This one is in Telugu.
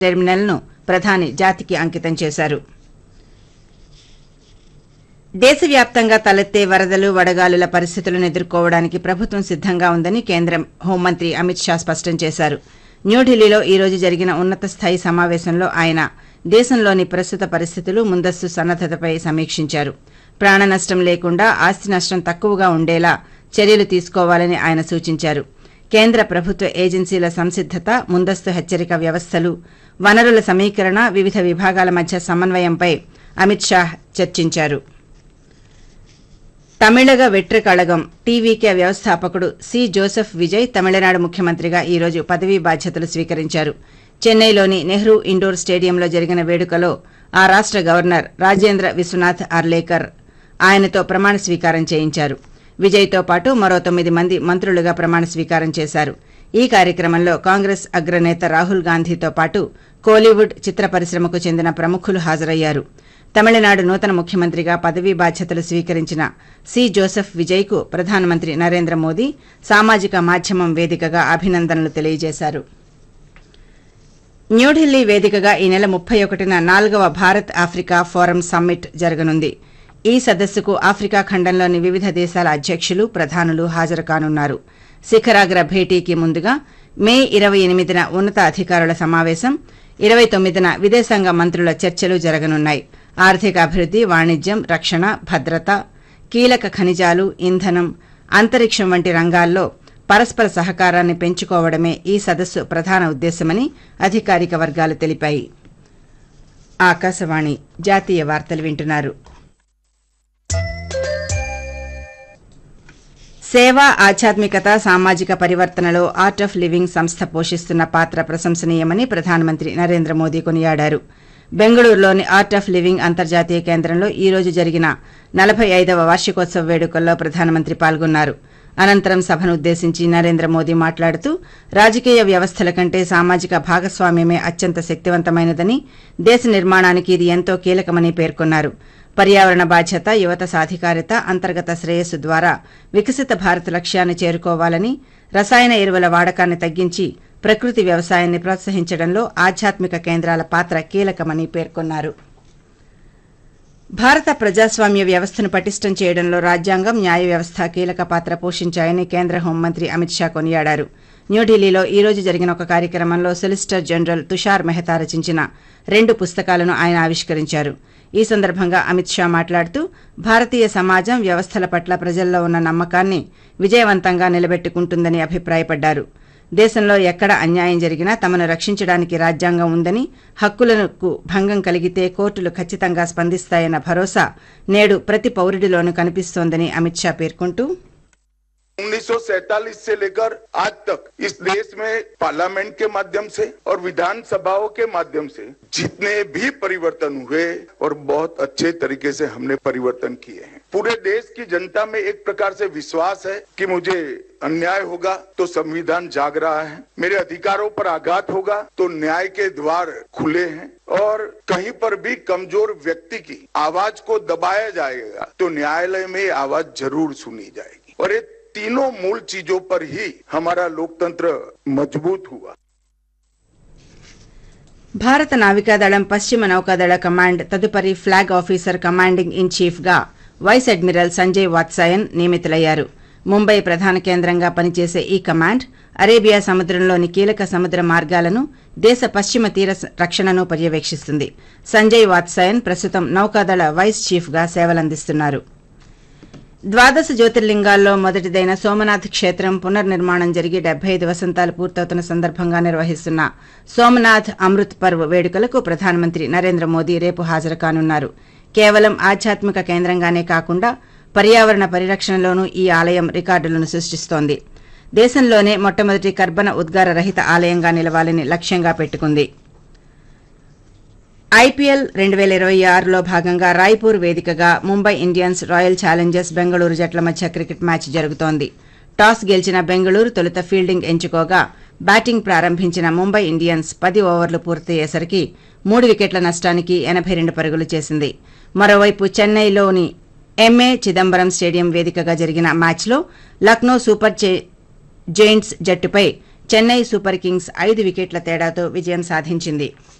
టెర్మినల్ను ప్రధాని జాతికి అంకితం చేశారు దేశవ్యాప్తంగా తలెత్తే వరదలు వడగాలుల పరిస్థితులను ఎదుర్కోవడానికి ప్రభుత్వం సిద్దంగా ఉందని కేంద్ర హోంమంత్రి అమిత్ షా స్పష్టం చేశారు న్యూఢిల్లీలో ఈ రోజు జరిగిన ఉన్నత స్థాయి సమావేశంలో ఆయన దేశంలోని ప్రస్తుత పరిస్థితులు ముందస్తు సన్నద్దతపై సమీక్షించారు ప్రాణ నష్టం లేకుండా ఆస్తి నష్టం తక్కువగా ఉండేలా చర్యలు తీసుకోవాలని ఆయన సూచించారు కేంద్ర ప్రభుత్వ ఏజెన్సీల సంసిద్దత ముందస్తు హెచ్చరిక వ్యవస్థలు వనరుల సమీకరణ వివిధ విభాగాల మధ్య సమన్వయంపై అమిత్ షా చర్చించారు తమిళగ వెట్రికళగం టీవీకే వ్యవస్థాపకుడు సి జోసెఫ్ విజయ్ తమిళనాడు ముఖ్యమంత్రిగా ఈ రోజు పదవీ బాధ్యతలు స్వీకరించారు చెన్నైలోని నెహ్రూ ఇండోర్ స్టేడియంలో జరిగిన వేడుకలో ఆ రాష్ట గవర్నర్ రాజేంద్ర విశ్వనాథ్ అర్లేకర్ ఆయనతో ప్రమాణ స్వీకారం చేయించారు విజయ్తో పాటు మరో తొమ్మిది మంది మంత్రులుగా ప్రమాణ స్వీకారం చేశారు ఈ కార్యక్రమంలో కాంగ్రెస్ అగ్రనేత రాహుల్ గాంధీతో పాటు కోలీవుడ్ చిత్ర పరిశ్రమకు చెందిన ప్రముఖులు హాజరయ్యారు తమిళనాడు నూతన ముఖ్యమంత్రిగా పదవీ బాధ్యతలు స్వీకరించిన సి జోసెఫ్ విజయ్కు ప్రధానమంత్రి నరేంద్ర మోదీ సామాజిక మాధ్యమం వేదికగా అభినందనలు తెలియజేశారు న్యూఢిల్లీ వేదికగా ఈ నెల ముప్పై ఒకటిన నాలుగవ భారత్ ఆఫ్రికా ఫోరం సమ్మిట్ జరగనుంది ఈ సదస్సుకు ఆఫ్రికా ఖండంలోని వివిధ దేశాల అధ్యక్షులు ప్రధానులు హాజరు కానున్నారు శిఖరాగ్ర భేటీకి ముందుగా మే ఇరవై ఎనిమిదిన ఉన్నత అధికారుల సమావేశం ఇరవై తొమ్మిదిన విదేశాంగ మంత్రుల చర్చలు జరగనున్నాయి ఆర్థిక అభివృద్ది వాణిజ్యం రక్షణ భద్రత కీలక ఖనిజాలు ఇంధనం అంతరిక్షం వంటి రంగాల్లో పరస్పర సహకారాన్ని పెంచుకోవడమే ఈ సదస్సు ప్రధాన ఉద్దేశమని అధికారిక వర్గాలు తెలిపాయి ఆకాశవాణి జాతీయ వార్తలు వింటున్నారు సేవ ఆధ్యాత్మికత సామాజిక పరివర్తనలో ఆర్ట్ ఆఫ్ లివింగ్ సంస్థ పోషిస్తున్న పాత్ర ప్రశంసనీయమని ప్రధానమంత్రి నరేంద్ర మోదీ కొనియాడారు బెంగళూరులోని ఆర్ట్ ఆఫ్ లివింగ్ అంతర్జాతీయ కేంద్రంలో ఈ రోజు జరిగిన నలభై ఐదవ వార్షికోత్సవ వేడుకల్లో ప్రధానమంత్రి పాల్గొన్నారు అనంతరం సభను ఉద్దేశించి నరేంద్ర మోదీ మాట్లాడుతూ రాజకీయ వ్యవస్థల కంటే సామాజిక భాగస్వామ్యమే అత్యంత శక్తివంతమైనదని దేశ నిర్మాణానికి ఇది ఎంతో కీలకమని పేర్కొన్నారు పర్యావరణ బాధ్యత యువత సాధికారిత అంతర్గత శ్రేయస్సు ద్వారా వికసిత భారత్ లక్ష్యాన్ని చేరుకోవాలని రసాయన ఎరువుల వాడకాన్ని తగ్గించి ప్రకృతి వ్యవసాయాన్ని ప్రోత్సహించడంలో ఆధ్యాత్మిక కేంద్రాల పాత్ర కీలకమని పేర్కొన్నారు భారత ప్రజాస్వామ్య వ్యవస్థను పటిష్టం చేయడంలో రాజ్యాంగం న్యాయ వ్యవస్థ కీలక పాత్ర పోషించాయని కేంద్ర హోంమంత్రి అమిత్ షా కొనియాడారు న్యూఢిల్లీలో ఈ రోజు జరిగిన ఒక కార్యక్రమంలో సొలిసిటర్ జనరల్ తుషార్ మెహతా రచించిన రెండు పుస్తకాలను ఆయన ఆవిష్కరించారు ఈ సందర్భంగా అమిత్ షా మాట్లాడుతూ భారతీయ సమాజం వ్యవస్థల పట్ల ప్రజల్లో ఉన్న నమ్మకాన్ని విజయవంతంగా నిలబెట్టుకుంటుందని అభిప్రాయపడ్డారు దేశంలో ఎక్కడ అన్యాయం జరిగినా తమను రక్షించడానికి రాజ్యాంగం ఉందని హక్కులకు భంగం కలిగితే కోర్టులు ఖచ్చితంగా స్పందిస్తాయన్న భరోసా నేడు ప్రతి పౌరుడిలోనూ కనిపిస్తోందని అమిత్ షా పేర్కొంటూ 1947 से लेकर आज तक इस देश में पार्लियामेंट के माध्यम से और विधानसभाओं के माध्यम से जितने भी परिवर्तन हुए और बहुत अच्छे तरीके से हमने परिवर्तन किए हैं पूरे देश की जनता में एक प्रकार से विश्वास है कि मुझे अन्याय होगा तो संविधान जाग रहा है मेरे अधिकारों पर आघात होगा तो न्याय के द्वार खुले हैं और कहीं पर भी कमजोर व्यक्ति की आवाज को दबाया जाएगा तो न्यायालय में आवाज जरूर सुनी जाएगी और ये तीनों मूल चीजों पर ही हमारा लोकतंत्र मजबूत हुआ భారత నావికాదళం పశ్చిమ నౌకాదళ కమాండ్ తదుపరి flag officer commanding in chief గా వైస్ అడ్మిరల్ సంజయ్ వాత్సాయన్ నియమితులయ్యారు ముంబై ప్రధాన కేంద్రంగా పనిచేసే ఈ కమాండ్ అరేబియా సముద్రంలోని కీలక సముద్ర మార్గాలను దేశ పశ్చిమ తీర రక్షణను పర్యవేక్షిస్తుంది సంజయ్ వాత్సాయన్ ప్రస్తుతం నౌకాదళ వైస్ చీఫ్ గా సేవలందిస్తున్నారు ద్వాదశ జ్యోతిర్లింగాల్లో మొదటిదైన సోమనాథ్ క్షేత్రం పునర్నిర్మాణం జరిగి డెబ్బై ఐదు వసంతాలు పూర్తవుతున్న సందర్భంగా నిర్వహిస్తున్న సోమనాథ్ అమృత్ పర్వ్ వేడుకలకు ప్రధానమంత్రి నరేంద్ర మోదీ రేపు హాజరు కానున్నారు కేవలం ఆధ్యాత్మిక కేంద్రంగానే కాకుండా పర్యావరణ పరిరక్షణలోనూ ఈ ఆలయం రికార్డులను సృష్టిస్తోంది దేశంలోనే మొట్టమొదటి కర్బన ఉద్గార రహిత ఆలయంగా నిలవాలని లక్ష్యంగా పెట్టుకుంది ఐపీఎల్ రెండు వేల ఇరవై ఆరులో భాగంగా రాయ్పూర్ వేదికగా Mumbai Indians Royal Challengers Bengaluru జట్ల మధ్య క్రికెట్ మ్యాచ్ జరుగుతోంది టాస్ గెలిచిన బెంగళూరు తొలుత ఫీల్డింగ్ ఎంచుకోగా బ్యాటింగ్ ప్రారంభించిన ముంబై ఇండియన్స్ పది ఓవర్లు పూర్తయ్యేసరికి మూడు వికెట్ల నష్టానికి ఎనబై రెండు పరుగులు చేసింది మరోవైపు చెన్నైలోని ఎంఏ చిదంబరం స్టేడియం వేదికగా జరిగిన మ్యాచ్లో లక్నో సూపర్ జెయింట్స్ జట్టుపై చెన్నై సూపర్ కింగ్స్ ఐదు వికెట్ల తేడాతో విజయం సాధించింది